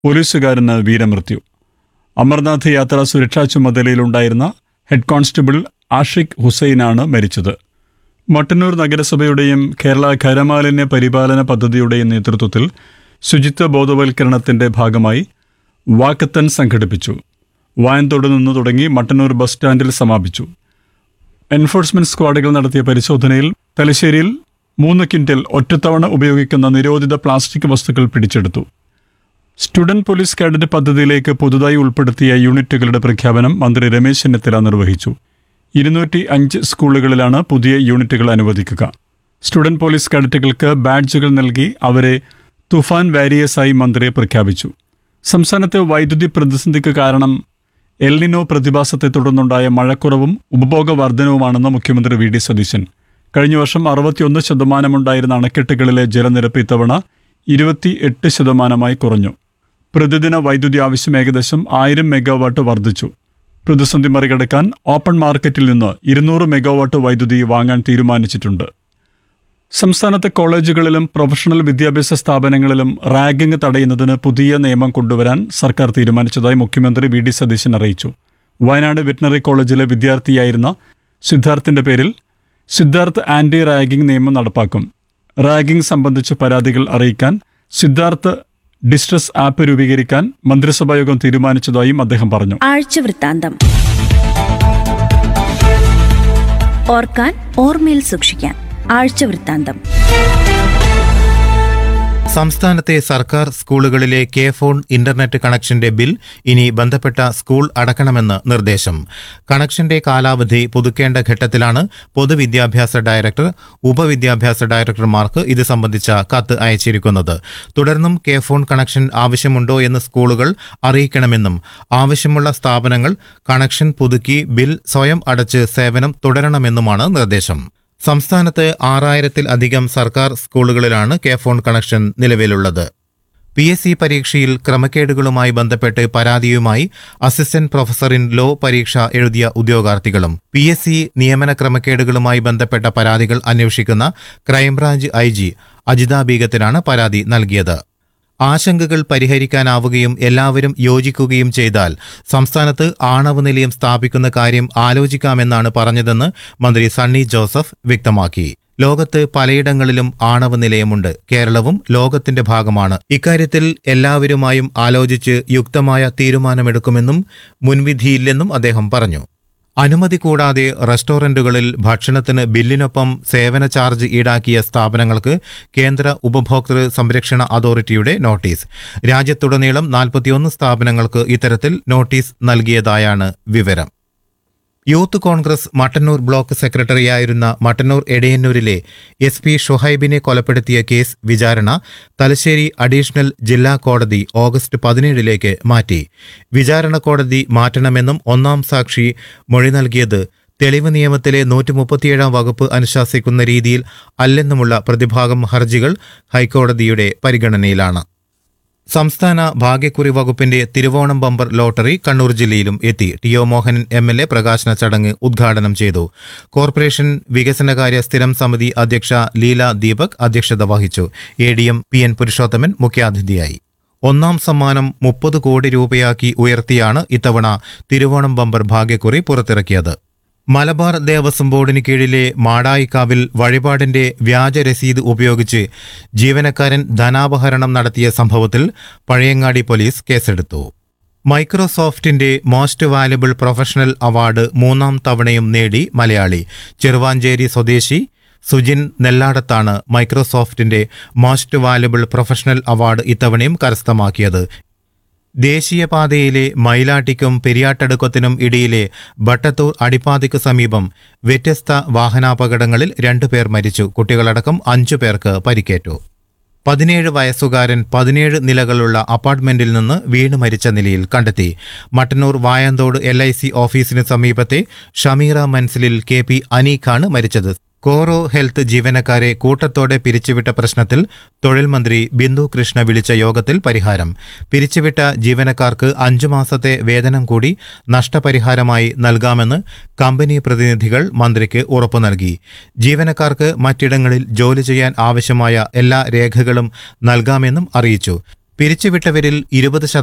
പോലീസുകാരന് വീരമൃത്യു അമർനാഥ് യാത്ര സുരക്ഷാ ചുമതലയിലുണ്ടായിരുന്ന ഹെഡ് കോൺസ്റ്റബിൾ ആഷിഖ് ഹുസൈനാണ് മരിച്ചത് മട്ടന്നൂർ നഗരസഭയുടെയും കേരള ഖരമാലിന്യ പരിപാലന പദ്ധതിയുടെയും നേതൃത്വത്തിൽ ശുചിത്വ ബോധവൽക്കരണത്തിന്റെ ഭാഗമായി വാക്കത്തൻ സംഘടിപ്പിച്ചു വായന്തോട് നിന്ന് തുടങ്ങി മട്ടന്നൂർ ബസ് സ്റ്റാൻഡിൽ സമാപിച്ചു എൻഫോഴ്സ്മെന്റ് സ്ക്വാഡുകൾ നടത്തിയ പരിശോധനയിൽ തലശ്ശേരിയിൽ മൂന്ന് ക്വിന്റൽ ഒറ്റത്തവണ ഉപയോഗിക്കുന്ന നിരോധിത പ്ലാസ്റ്റിക് വസ്തുക്കൾ പിടിച്ചെടുത്തു സ്റ്റുഡന്റ് പോലീസ് കാഡറ്റ് പദ്ധതിയിലേക്ക് പുതുതായി ഉൾപ്പെടുത്തിയ യൂണിറ്റുകളുടെ പ്രഖ്യാപനം മന്ത്രി രമേശ് ചെന്നിത്തല നിർവഹിച്ചു ഇരുന്നൂറ്റി അഞ്ച് സ്കൂളുകളിലാണ് പുതിയ യൂണിറ്റുകൾ അനുവദിക്കുക സ്റ്റുഡന്റ് പോലീസ് കാഡറ്റുകൾക്ക് ബാഡ്ജുകൾ നൽകി അവരെ തുഫാൻ വാരിയേഴ്സായി മന്ത്രി പ്രഖ്യാപിച്ചു സംസ്ഥാനത്തെ വൈദ്യുതി പ്രതിസന്ധിക്ക് കാരണം എൽനിനോ പ്രതിഭാസത്തെ തുടർന്നുണ്ടായ മഴക്കുറവും ഉപഭോഗ വർധനവുമാണെന്ന് മുഖ്യമന്ത്രി വി ഡി സതീശൻ കഴിഞ്ഞ വർഷം അറുപത്തിയൊന്ന് ശതമാനമുണ്ടായിരുന്ന അണക്കെട്ടുകളിലെ ജലനിരപ്പ് ഇത്തവണ ഇരുപത്തി എട്ട് ശതമാനമായി കുറഞ്ഞു പ്രതിദിന വൈദ്യുതി ആവശ്യം ഏകദേശം ആയിരം മെഗാവാട്ട് വർദ്ധിച്ചു പ്രതിസന്ധി മറികടക്കാൻ ഓപ്പൺ മാർക്കറ്റിൽ നിന്ന് ഇരുന്നൂറ് മെഗാവാട്ട് വൈദ്യുതി വാങ്ങാൻ തീരുമാനിച്ചിട്ടുണ്ട് സംസ്ഥാനത്തെ കോളേജുകളിലും പ്രൊഫഷണൽ വിദ്യാഭ്യാസ സ്ഥാപനങ്ങളിലും റാഗിംഗ് തടയുന്നതിന് പുതിയ നിയമം കൊണ്ടുവരാൻ സർക്കാർ തീരുമാനിച്ചതായി മുഖ്യമന്ത്രി വി ഡി സതീശൻ അറിയിച്ചു വയനാട് വെറ്റിനറി കോളേജിലെ വിദ്യാർത്ഥിയായിരുന്ന സിദ്ധാർത്ഥിന്റെ പേരിൽ സിദ്ധാർത്ഥ് ആന്റി റാഗിംഗ് നിയമം നടപ്പാക്കും റാഗിംഗ് സംബന്ധിച്ച് പരാതികൾ അറിയിക്കാൻ സിദ്ധാർത്ഥ് ഡിസ്ട്രസ് ആപ്പ് രൂപീകരിക്കാൻ മന്ത്രിസഭായോഗം തീരുമാനിച്ചതായും അദ്ദേഹം പറഞ്ഞു ആഴ്ചവൃത്താന്തം ഓർക്കാൻ ഓർമ്മയിൽ സൂക്ഷിക്കാൻ ആഴ്ചവൃത്താന്തം സംസ്ഥാനത്തെ സർക്കാർ സ്കൂളുകളിലെ കെ ഫോൺ ഇന്റർനെറ്റ് കണക്ഷന്റെ ബിൽ ഇനി ബന്ധപ്പെട്ട സ്കൂൾ അടക്കണമെന്ന് നിർദ്ദേശം കണക്ഷന്റെ കാലാവധി പുതുക്കേണ്ട ഘട്ടത്തിലാണ് പൊതുവിദ്യാഭ്യാസ ഡയറക്ടർ ഉപവിദ്യാഭ്യാസ ഡയറക്ടർമാർക്ക് ഇത് സംബന്ധിച്ച കത്ത് അയച്ചിരിക്കുന്നത് തുടർന്നും കെ ഫോൺ കണക്ഷൻ ആവശ്യമുണ്ടോ എന്ന് സ്കൂളുകൾ അറിയിക്കണമെന്നും ആവശ്യമുള്ള സ്ഥാപനങ്ങൾ കണക്ഷൻ പുതുക്കി ബിൽ സ്വയം അടച്ച് സേവനം തുടരണമെന്നുമാണ് നിർദ്ദേശം സംസ്ഥാനത്ത് ആറായിരത്തിൽ അധികം സർക്കാർ സ്കൂളുകളിലാണ് കെ ഫോൺ കണക്ഷൻ നിലവിലുള്ളത് പി എസ് സി പരീക്ഷയിൽ ക്രമക്കേടുകളുമായി ബന്ധപ്പെട്ട് പരാതിയുമായി അസിസ്റ്റന്റ് പ്രൊഫസർ ഇൻ ലോ പരീക്ഷ എഴുതിയ ഉദ്യോഗാർത്ഥികളും പി എസ് സി നിയമന ക്രമക്കേടുകളുമായി ബന്ധപ്പെട്ട പരാതികൾ അന്വേഷിക്കുന്ന ക്രൈംബ്രാഞ്ച് ഐ ജി അജിത ബീഗത്തിനാണ് പരാതി നൽകിയത് ആശങ്കകൾ പരിഹരിക്കാനാവുകയും എല്ലാവരും യോജിക്കുകയും ചെയ്താൽ സംസ്ഥാനത്ത് ആണവ നിലയം സ്ഥാപിക്കുന്ന കാര്യം ആലോചിക്കാമെന്നാണ് പറഞ്ഞതെന്ന് മന്ത്രി സണ്ണി ജോസഫ് വ്യക്തമാക്കി ലോകത്ത് പലയിടങ്ങളിലും ആണവ നിലയമുണ്ട് കേരളവും ലോകത്തിന്റെ ഭാഗമാണ് ഇക്കാര്യത്തിൽ എല്ലാവരുമായും ആലോചിച്ച് യുക്തമായ തീരുമാനമെടുക്കുമെന്നും മുൻവിധിയില്ലെന്നും അദ്ദേഹം പറഞ്ഞു അനുമതി കൂടാതെ റെസ്റ്റോറന്റുകളിൽ ഭക്ഷണത്തിന് ബില്ലിനൊപ്പം സേവന ചാർജ് ഈടാക്കിയ സ്ഥാപനങ്ങൾക്ക് കേന്ദ്ര ഉപഭോക്തൃ സംരക്ഷണ അതോറിറ്റിയുടെ നോട്ടീസ് രാജ്യത്തുടനീളം നാൽപ്പത്തിയൊന്ന് സ്ഥാപനങ്ങൾക്ക് ഇത്തരത്തിൽ നോട്ടീസ് നൽകിയതായാണ് വിവരം യൂത്ത് കോൺഗ്രസ് മട്ടന്നൂർ ബ്ലോക്ക് സെക്രട്ടറിയായിരുന്ന മട്ടന്നൂർ എടയന്നൂരിലെ എസ് പി ഷുഹൈബിനെ കൊലപ്പെടുത്തിയ കേസ് വിചാരണ തലശ്ശേരി അഡീഷണൽ ജില്ലാ കോടതി ഓഗസ്റ്റ് പതിനേഴിലേക്ക് മാറ്റി വിചാരണ കോടതി മാറ്റണമെന്നും ഒന്നാം സാക്ഷി മൊഴി നൽകിയത് തെളിവ് നിയമത്തിലെ നൂറ്റി മുപ്പത്തിയേഴാം വകുപ്പ് അനുശാസിക്കുന്ന രീതിയിൽ അല്ലെന്നുമുള്ള പ്രതിഭാഗം ഹർജികൾ ഹൈക്കോടതിയുടെ പരിഗണനയിലാണ് സംസ്ഥാന ഭാഗ്യക്കുറി വകുപ്പിന്റെ തിരുവോണം ബമ്പർ ലോട്ടറി കണ്ണൂർ ജില്ലയിലും എത്തി T O Mohanan M L A പ്രകാശന ചടങ്ങ് ഉദ്ഘാടനം ചെയ്തു കോർപ്പറേഷൻ വികസനകാര്യ സ്ഥിരം സമിതി അധ്യക്ഷ ലീല ദീപക് അധ്യക്ഷത വഹിച്ചു A D M P N Purushothaman മുഖ്യാതിഥിയായി ഒന്നാം സമ്മാനം മുപ്പത് കോടി രൂപയാക്കി ഉയർത്തിയാണ് ഇത്തവണ തിരുവോണം ബമ്പർ ഭാഗ്യക്കുറി പുറത്തിറക്കിയത് മലബാർ ദേവസ്വം ബോർഡിന് കീഴിലെ മാടായിക്കാവിൽ വഴിപാടിന്റെ വ്യാജ രസീത് ഉപയോഗിച്ച് ജീവനക്കാരൻ ധനാപഹരണം നടത്തിയ സംഭവത്തിൽ പഴയങ്ങാടി പോലീസ് കേസെടുത്തു മൈക്രോസോഫ്റ്റിന്റെ മോസ്റ്റ് വാല്യുബിൾ പ്രൊഫഷണൽ അവാർഡ് മൂന്നാം തവണയും നേടി മലയാളി ചെറുവാഞ്ചേരി സ്വദേശി സുജിൻ നെല്ലാടത്താണ് മൈക്രോസോഫ്റ്റിന്റെ മോസ്റ്റ് വാല്യുബിൾ പ്രൊഫഷണൽ അവാർഡ് ഇത്തവണയും കരസ്ഥമാക്കിയത് ദേശീയപാതയിലെ മയിലാട്ടിക്കും പെരിയാട്ടടുക്കത്തിനും ഇടയിലെ ബട്ടത്തൂർ അടിപ്പാതയ്ക്ക് സമീപം വ്യത്യസ്ത വാഹനാപകടങ്ങളിൽ രണ്ടുപേർ മരിച്ചു കുട്ടികളടക്കം അഞ്ചു പേർക്ക് പരിക്കേറ്റു പതിനേഴ് വയസ്സുകാരൻ പതിനേഴ് നിലകളുള്ള അപ്പാർട്ട്മെന്റിൽ നിന്ന് വീണ് മരിച്ച നിലയിൽ കണ്ടെത്തി Mattannur Vayanthode L I C ഓഫീസിന് സമീപത്തെ ഷമീറ മൻസിലിൽ കെ പി അനീഖാണ് മരിച്ചത് കോറോ ഹെൽത്ത് ജീവനക്കാരെ കൂട്ടത്തോടെ പിരിച്ചുവിട്ട പ്രശ്നത്തിൽ തൊഴിൽ മന്ത്രി ബിന്ദു കൃഷ്ണ വിളിച്ച യോഗത്തിൽ പരിഹാരം പിരിച്ചുവിട്ട ജീവനക്കാർക്ക് അഞ്ചു മാസത്തെ വേതനം കൂടി നഷ്ടപരിഹാരമായി നൽകാമെന്ന് കമ്പനി പ്രതിനിധികൾ മന്ത്രിക്ക് ഉറപ്പു നൽകി ജീവനക്കാർക്ക് മറ്റിടങ്ങളിൽ ജോലി ചെയ്യാൻ ആവശ്യമായ എല്ലാ രേഖകളും നൽകാമെന്നും അറിയിച്ചു പിരിച്ചുവിട്ടവരിൽ ഇരുപത്